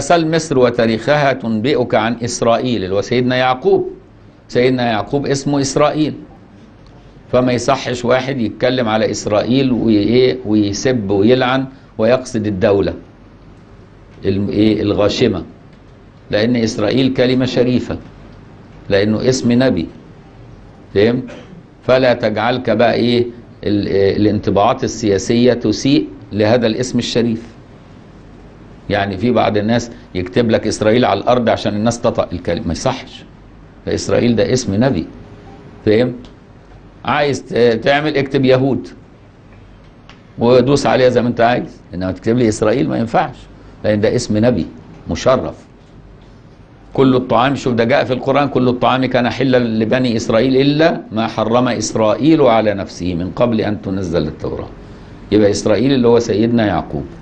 سل مصر وتاريخها تنبئك عن إسرائيل اللي هو سيدنا يعقوب سيدنا يعقوب اسمه إسرائيل فما يصحش واحد يتكلم على إسرائيل وإيه ويسب ويلعن ويقصد الدولة ال- إيه الغاشمة لأن إسرائيل كلمة شريفة لأنه اسم نبي فهمت؟ فلا تجعلك بقى إيه ال- إيه الانطباعات السياسية تسيء لهذا الاسم الشريف يعني في بعض الناس يكتب لك إسرائيل على الأرض عشان الناس تطأ الكلمة ما يصحش فإسرائيل ده اسم نبي فهمت؟ عايز ت- تعمل اكتب يهود ودوس عليها زي ما انت عايز انما تكتب لي اسرائيل ما ينفعش لان ده اسم نبي مشرف كل الطعام شوف ده جاء في القران كل الطعام كان حلا لبني اسرائيل الا ما حرم اسرائيل على نفسه من قبل ان تنزل التوراه يبقى اسرائيل اللي هو سيدنا يعقوب